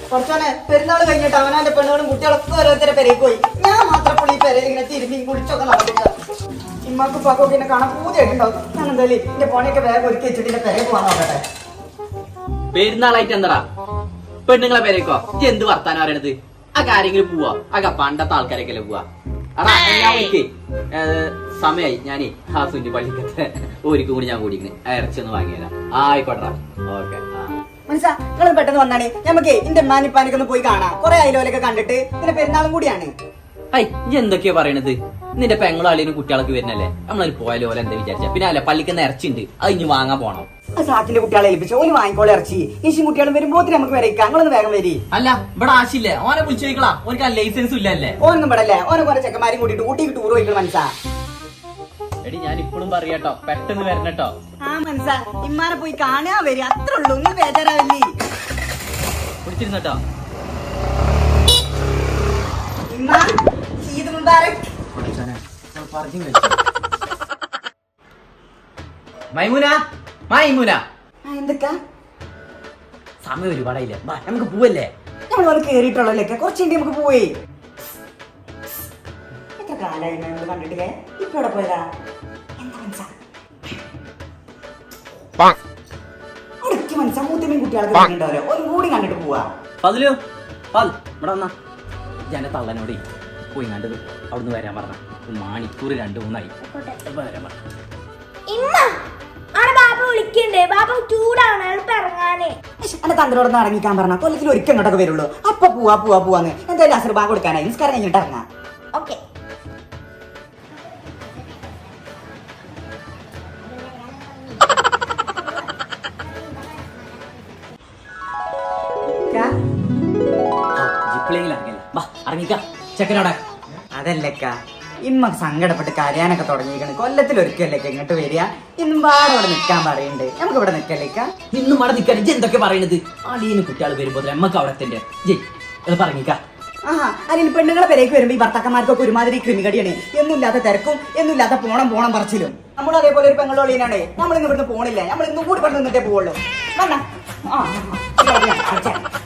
കുറച്ചോനെ പെരുന്നാൾ കഴിഞ്ഞിട്ട് അവനാന്റെ പെണ്ണുകളും കുട്ടികളൊക്കെ ഓരോരുത്തരെ പെരേക്ക് പോയി ഞാൻ മാത്രം പുള്ളി പെരയിൽ ഇങ്ങനെ തിരുമ്പി കുടിച്ചൊക്കെ നടക്കുക ഇമ്മക്ക് പക്കൊക്കെ എന്നെ കാണാൻ പൂജയായിട്ടുണ്ടാവും ഞാൻ എന്തായാലും എന്റെ പോണയൊക്കെ വേഗം ഒരുക്കി വെച്ചിട്ട് എന്റെ പെരേക്ക് പോകാൻ നോക്കട്ടെ പെരുന്നാളായിട്ട് എന്താടാ പെണ്ണുങ്ങളെ പേരേക്കോ ഇജ്ജ് എന്ത് വർത്താനം പറയണത് ആ കാര്യങ്ങൾ പോവാ ആ പണ്ടത്തെ ആൾക്കാരൊക്കെ പോവാ അടാ ഞാൻ വിളിക്കേ സമയായി ഞാനേ ആ സുന്നി പള്ളിക്കത്തെ ഒരിക്കും കൂടി ഞാൻ കൂടിക്കുന്നു ആ ഇറച്ചി ഒന്ന് വാങ്ങിയതാ ആയിക്കോട്ടെ ഓക്കെ മനസ്സാ നിങ്ങൾ പെട്ടെന്ന് വന്നാണേ നമുക്ക് എന്റെ ഉമ്മാനിപ്പാനൊക്കെ ഒന്ന് പോയി കാണാം കുറെ അയലോലൊക്കെ കണ്ടിട്ട് പിന്നെ പെരുന്നാളും കൂടിയാണ് ഐ ഇജ്ജ് എന്തൊക്കെയാ പറയണത് നിന്റെ പെങ്ങളും അളിയനും കുട്ടികളൊക്കെ വരുന്നല്ലേ നമ്മളതിൽ പോയാലോ ഓല എന്താ വിചാരിച്ച പിന്നെ അല്ല പള്ളിക്കുന്ന ഇറച്ചിണ്ട് അത് ഇനി വാങ്ങാൻ പോണം ആ സാക്കിന്റെ കുട്ടികളെ ഏൽപ്പിച്ചു ഓല് വാങ്ങിക്കോളെ ഇറച്ചി ഈശി കുട്ടികളും വരുമ്പോത്തിന് നമുക്ക് വരയ്ക്കാം നിങ്ങളൊന്ന് വേഗം വരി അല്ല ഇവിടെ ആശില്ലേ ഓനെ വിളിച്ചു ചോദിക്കളാ ഓനക്ക് ലൈസൻസും ഇല്ലല്ലേ ഓനൊന്നും പെടല്ലേ ഓനെ കുറെ ചെക്കന്മാരും കൂട്ടിട്ട് ഊട്ടിക്ക് ടൂർ പോയിക്കണം മനസ്സാ എടി ഞാൻ ഇപ്പോഴും പറയാട്ടോ പെട്ടെന്ന് വരണട്ടോ ആ മനസ്സാ ഇമ്മാനെ പോയി കാണാ വരി അത്ര ഉള്ളൂ ഒന്നും ബേജാറാവില്ലേ പിടിച്ചിരുന്നട്ടോ ഇമ്മ ഈദ് മുബാറക് മൈമുന മൈമുന ആ എന്തൊക്കാ സമയം ഒരുപാടായില്ലേ വാ നമുക്ക് പോവല്ലേ നമ്മൾ വന്ന് കേറിയിട്ടുള്ളല്ലേ കുറച്ച് കഴിഞ്ഞ് നമുക്ക് പോയി എത്ര കാലായി നമ്മൾ കണ്ടിട്ടില്ലേ ഇപ്പൊ എവിടെ പോയതാ എന്താ മനസ്സാ അടക്കി മനസ്സാ മൂത്തമ്മയും കുട്ടികളൊക്കെ കണ്ടിട്ടുണ്ടല്ലോ ഒരു കൂടി കണ്ടിട്ട് പോവാ പതിലു പത് ഇവിടെ വന്നാ ഞാൻ തള്ളനോട് പോയി കണ്ടത് അവിടുന്ന് വരാൻ പറഞ്ഞ മണിക്കൂർ രണ്ടു മൂന്നായി ഇപ്പൊ വരാൻ പറഞ്ഞു ഇമ്മ ആണ് ബാബ വിളിക്കണ്ടേ ബാബ ചൂടാണ് എളുപ്പം ഇറങ്ങാനേ എന്റെ തന്ത്രോടൊന്ന് ഇറങ്ങിക്കാൻ പറഞ്ഞ കൊല്ലത്തിൽ ഒരിക്കൽ ഇങ്ങോട്ടൊക്കെ വരുള്ളൂ അപ്പൊ പോവാ പോവാ പോവാന്ന് എന്തായാലും അസർ ബാഗ് കൊടുക്കാനായി നിസ്കാരം കഴിഞ്ഞിട്ട് ഇറങ്ങാം ഓക്കെ ജിപ്പിളെങ്കിലും ഇറങ്ങില്ല വാ ഇറങ്ങിക്ക ചെക്കനോടെ അതല്ലക്ക ഇമ്മ സങ്കടപ്പെട്ട് കരയാനൊക്കെ തുടങ്ങിയിരിക്കണ് കൊല്ലത്തിൽ ഒരിക്കലൊക്കെ ഇങ്ങോട്ട് വരിക ഇന്നും പാടെ ഇവിടെ നിൽക്കാൻ പറയുന്നുണ്ട് നമുക്ക് ഇവിടെ നിൽക്കല്ലേക്ക ഇന്നും അവിടെ നിൽക്കാൻ ഇജ്ജ് എന്തൊക്കെ പറയണത് അളിയന് കുട്ടികൾ വരുമ്പോ നമ്മക്ക് അവിടെ എത്തണ്ടേ ജയ് അത് പറഞ്ഞിക്ക ആഹാ അല്ലെങ്കിൽ പെണ്ണുങ്ങളെ പെരേക്ക് വരുമ്പോ ഈ ഭർത്താക്കന്മാർക്കൊക്കെ ഒരുമാതിരി ക്രിമികടിയാണ് എന്നുമില്ലാത്ത തിരക്കും എന്നുമില്ലാത്ത പോണം പോണം പറച്ചിലും നമ്മൾ അതേപോലെ ഒരു പെങ്ങളോളിനാണ് നമ്മൾ ഇന്ന് ഇവിടുന്ന് പോണില്ല നമ്മൾ ഇന്നും കൂടി പെണ്ണ് നിന്നിട്ടേ പോവുള്ളൂ വന്നാ ആ ആ, ആ.